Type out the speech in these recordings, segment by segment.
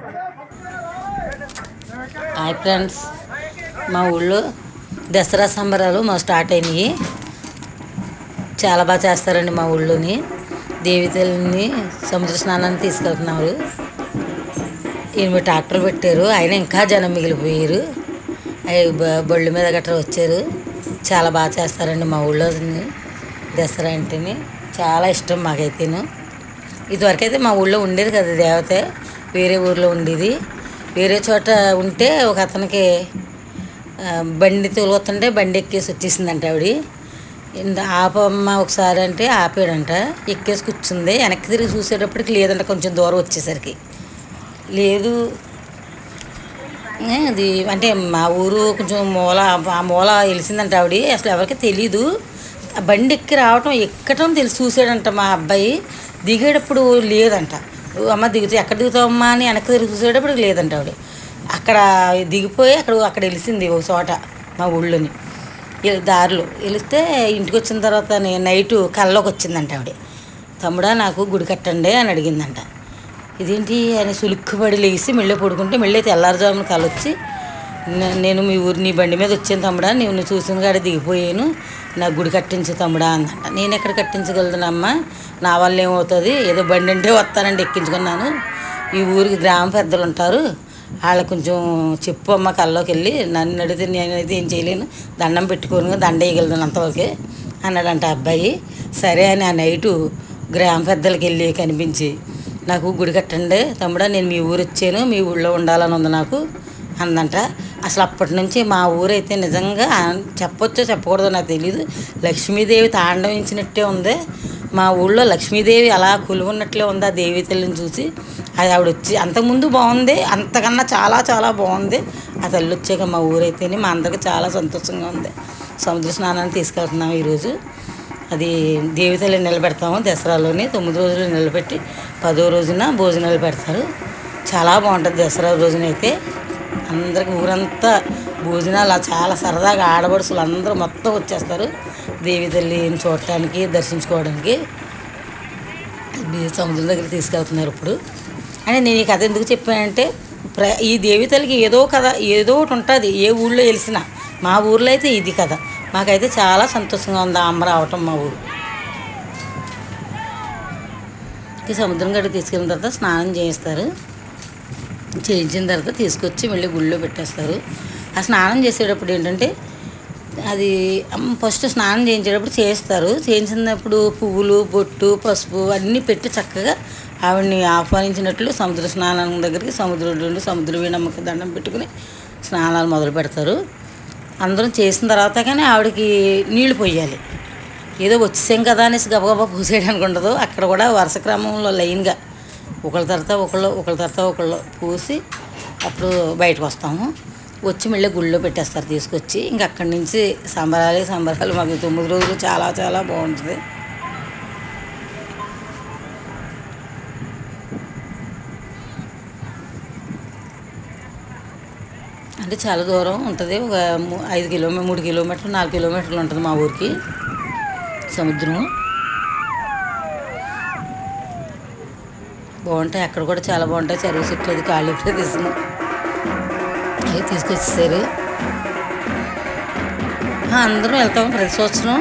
hi friends మా ఊళ్ళో దసరా సంబరాలు మా స్టార్ట్ అయినాయి చాలా బాగా చేస్తారండి మా ఊళ్ళోని దేవితల్ని సముద్ర స్నానానికి తీసుకెళ్తున్నారు ఈయన ట్రాక్టర్ పెట్టారు ఆయన ఇంకా జనం మిగిలిపోయారు అవి బ- బళ్ళు మీద గట్రా వచ్చారు చాలా బాగా చేస్తారండి మా ఊళ్ళో దసరా అంటేనే చాలా ఇష్టం మాకైతేను ఇదివరకైతే మా ఊళ్ళో ఉండేది కదా దేవత వేరే ఊర్లో ఉండేది వేరే చోట ఉంటే ఒక అతనికి ఆ, బండి తోలుతుంటే బండి ఎక్కేసి వచ్చేసిందంట ఆవిడ ఇంత ఆపమ్మ ఒకసారి అంటే ఆపాడంట ఎక్కేసి కూర్చుంది వెనక్కి తిరిగి చూసేటప్పటికి లేదంట కొంచెం దూరం వచ్చేసరికి లేదు ఏ, అది అంటే మా ఊరు కొంచెం మూల ఆ మూల వెలిసిందంట ఆవిడ అసలు ఎవరికి తెలీదు ఆ బండి ఎక్కి రావటం ఎక్కటం తెలిసి చూసాడంట మా అబ్బాయి దిగేటప్పుడు లేదంట "ఓ అమ్మ దిగుతా ఎక్కడ దిగుతావమ్మా అని వెనక్కి తిరిగి చూసేటప్పుడు లేదంట ఆవిడ అక్కడ దిగిపోయి అక్కడ అక్కడ వెలిసింది ఒక చోట మా ఊళ్ళోని ఇ- దారిలో వెలిస్తే ఇంటికి వచ్చిన తర్వాత నేను నైటు కల్లోకి వచ్చిందంట ఆవిడ తమ్ముడా నాకు గుడి కట్టండి అని అడిగిందంట ఇదేంటి అని సులుక్కుపడి లేచి మెళ్ళే పడుకుంటే మెళ్ళే తెల్లారుజామున కలొచ్చి "నే- నేను మీ ఊరు నీ బండి మీద వచ్చాను తమ్ముడా నీవు నువ్వు చూసిన కాడ దిగిపోయాను నా గుడి కట్టించు తమ్ముడా అందంట నేను ఎక్కడ కట్టించగలుగుతానమ్మా నా వల్ల ఏమవుతుంది ఏదో బండి అంటే వస్తానండి ఎక్కించుకున్నాను ఈ ఊరికి గ్రామ పెద్దలు ఉంటారు వాళ్ళకి కొంచెం చెప్పు అమ్మ కల్లోకి వెళ్ళి నన్ను అడిగితే నేనైతే ఏం చేయలేను దండం పెట్టుకొని దండ వేయగలను అంతవరకే అన్నాడంట ఆ అబ్బాయి సరే అని ఆ నైటు గ్రామ పెద్దలకి వెళ్ళి కనిపించి నాకు గుడి కట్టండి తమ్ముడా నేను మీ ఊరు వచ్చాను మీ ఊళ్ళో ఉండాలని ఉంది నాకు అందంట అసలు అప్పటి నుంచి మా ఊరైతే నిజంగా చెప్పొచ్చో చెప్పకూడదో నాకు తెలియదు లక్ష్మీదేవి తాండవించినట్టే ఉంది మా ఊళ్ళో లక్ష్మీదేవి అలా కొలువున్నట్లే ఉంది ఆ దేవి తల్లిని చూసి అది ఆవిడ వచ్చి అంతకుముందు బాగుంది అంతకన్నా చాలా చాలా బాగుంది ఆ తల్లి వచ్చాక మా ఊరైతేనే మా అందరికి చాలా సంతోషంగా ఉంది సముద్ర స్నానానికి తీసుకెళ్తున్నాం ఈరోజు అది దేవతల్ని నిలబెడతాము దసరాలోని తొమ్మిది రోజులు నిలబెట్టి పదో రోజున భోజనాలు పెడతారు చాలా బాగుంటుంది దసరా రోజునైతే అందరికి ఊరంతా భోజనాలు ఆ చాలా సరదాగా ఆడపడుచులు అందరూ మొత్తం వచ్చేస్తారు దేవి తల్లిని చూడటానికి దర్శించుకోవడానికి బీ- సముద్రం దగ్గర తీసుకెళ్తున్నారు ఇప్పుడు అంటే నేను ఈ కథ ఎందుకు చెప్పానంటే ప్ర ఈ దేవి తల్లికి ఏదో కథ ఏదో ఒకటి ఉంటుంది ఏ ఊళ్ళో వెలిసినా మా ఊర్లో అయితే ఇది కథ మాకైతే చాలా సంతోషంగా ఉంది ఆ అమ్మ రావటం మా ఊరు ఈ సముద్రం గడికి తీసుకెళ్ళిన తర్వాత స్నానం చేయిస్తారు చేయించిన తర్వాత తీసుకొచ్చి మళ్ళీ గుళ్ళో పెట్టేస్తారు ఆ స్నానం చేసేటప్పుడు ఏంటంటే అది అమ్ ఫస్ట్ స్నానం చేయించేటప్పుడు చేస్తారు చేయించినప్పుడు పువ్వులు బొట్టు పసుపు అన్నీ పెట్టి చక్కగా ఆవిడని ఆహ్వానించినట్లు సముద్ర స్నానం దగ్గరికి సముద్రం నుండి సముద్ర వీణమ్మకి దండం పెట్టుకుని స్నానాలు మొదలు పెడతారు అందరం చేసిన తర్వాత కానీ ఆవిడకి నీళ్లు పోయాలి ఏదో వచ్చేసాం కదా అనేసి గబగబా పూసేయడానికి ఉండదు అక్కడ కూడా వరుస క్రమంలో లైన్గా ఒకళ్ళ తర్వాత ఒకళ్ళు ఒకళ్ళ తర్వాత ఒకళ్ళు పూసి అప్పుడు బయటకు వస్తాము వచ్చి మళ్ళీ గుళ్ళో పెట్టేస్తారు తీసుకొచ్చి ఇంక అక్కడి నుంచి సంబరాలే సంబరాలు మాకు తొమ్మిది రోజులు చాలా చాలా బాగుంటుంది అంటే చాలా దూరం ఉంటుంది ఒక ము- ఐదు కిలోమీ మూడు కిలోమీటర్లు నాలుగు కిలోమీటర్లు ఉంటుంది మా ఊరికి సముద్రం బాగుంటాయి అక్కడ కూడా చాలా బాగుంటాయి చెరువు చెట్లు అది ఖాళీ ప్రదేశం అవి తీసుకొచ్చేసారు ఆ, అందరం వెళ్తాం ప్రతి సంవత్సరం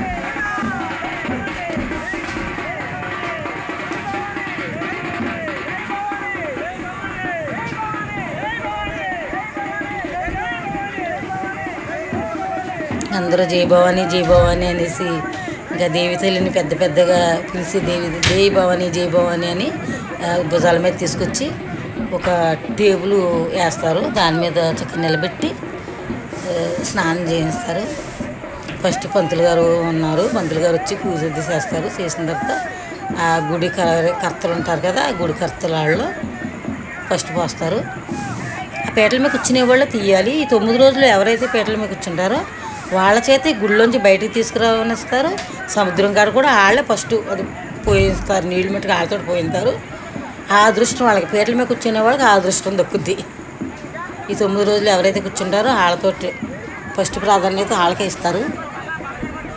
అందరూ జై భవాని జై భవాని అనేసి ఇంకా దేవి తల్లిని పెద్ద పెద్దగా పిలిచి దేవి జై భవాని జై భవాని అని ఆ, భుజాల మీద తీసుకొచ్చి ఒక టేబుల్ వేస్తారు దాని మీద చక్కగా నిలబెట్టి ఆ, స్నానం చేయిస్తారు ఫస్ట్ పంతులు గారు ఉన్నారు పంతులు గారు వచ్చి పూజ అది చేస్తారు చేసిన తర్వాత ఆ గుడి క- కర్తలు ఉంటారు కదా ఆ గుడి కర్తల వాళ్ళు ఫస్ట్ పోస్తారు ఆ పీటల మీద కూర్చునే వాళ్ళు తీయాలి ఈ తొమ్మిది రోజులు ఎవరైతే పీటల మీద కూర్చుంటారో వాళ్ళ చేత ఈ గుళ్ళోంచి బయటికి తీసుకురావనిస్తారు సముద్రం కాడ కూడా వాళ్ళే ఫస్ట్ అది పోయిస్తారు నీళ్ళు మట్టుకు వాళ్ళతో పోయిస్తారు ఆ అదృష్టం వాళ్ళకి పీటల మీద కూర్చునే వాళ్ళకి ఆ అదృష్టం దక్కుద్ది ఈ తొమ్మిది రోజులు ఎవరైతే కూర్చుంటారో వాళ్ళతోటి ఫస్ట్ ప్రాధాన్యత వాళ్ళకే ఇస్తారు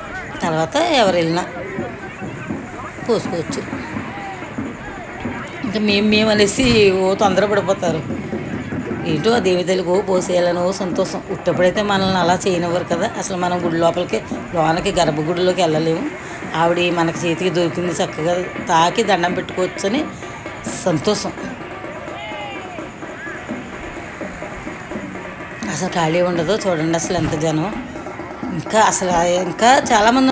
తర్వాత ఎవరు వెళ్ళినా పోసుకోవచ్చు ఇంకా మేము మేము అనేసి ఓ తొందరపడిపోతారు ఏంటో ఆ దేవి తల్లికి ఓ పోసేయాలని ఓ సంతోషం ఉట్టప్పుడైతే మనల్ని అలా చేయనివ్వరు కదా అసలు మనం గుడి లోపలికి లోనకి గర్భగుడిలోకి వెళ్ళలేము ఆవిడ మనకి చేతికి దొరికింది చక్కగా తాకి దండం పెట్టుకోవచ్చు అని సంతోషం అసలు ఖాళీ ఉండదు చూడండి అసలు ఎంత జనం ఇంకా అసలు ఇంకా చాలామంది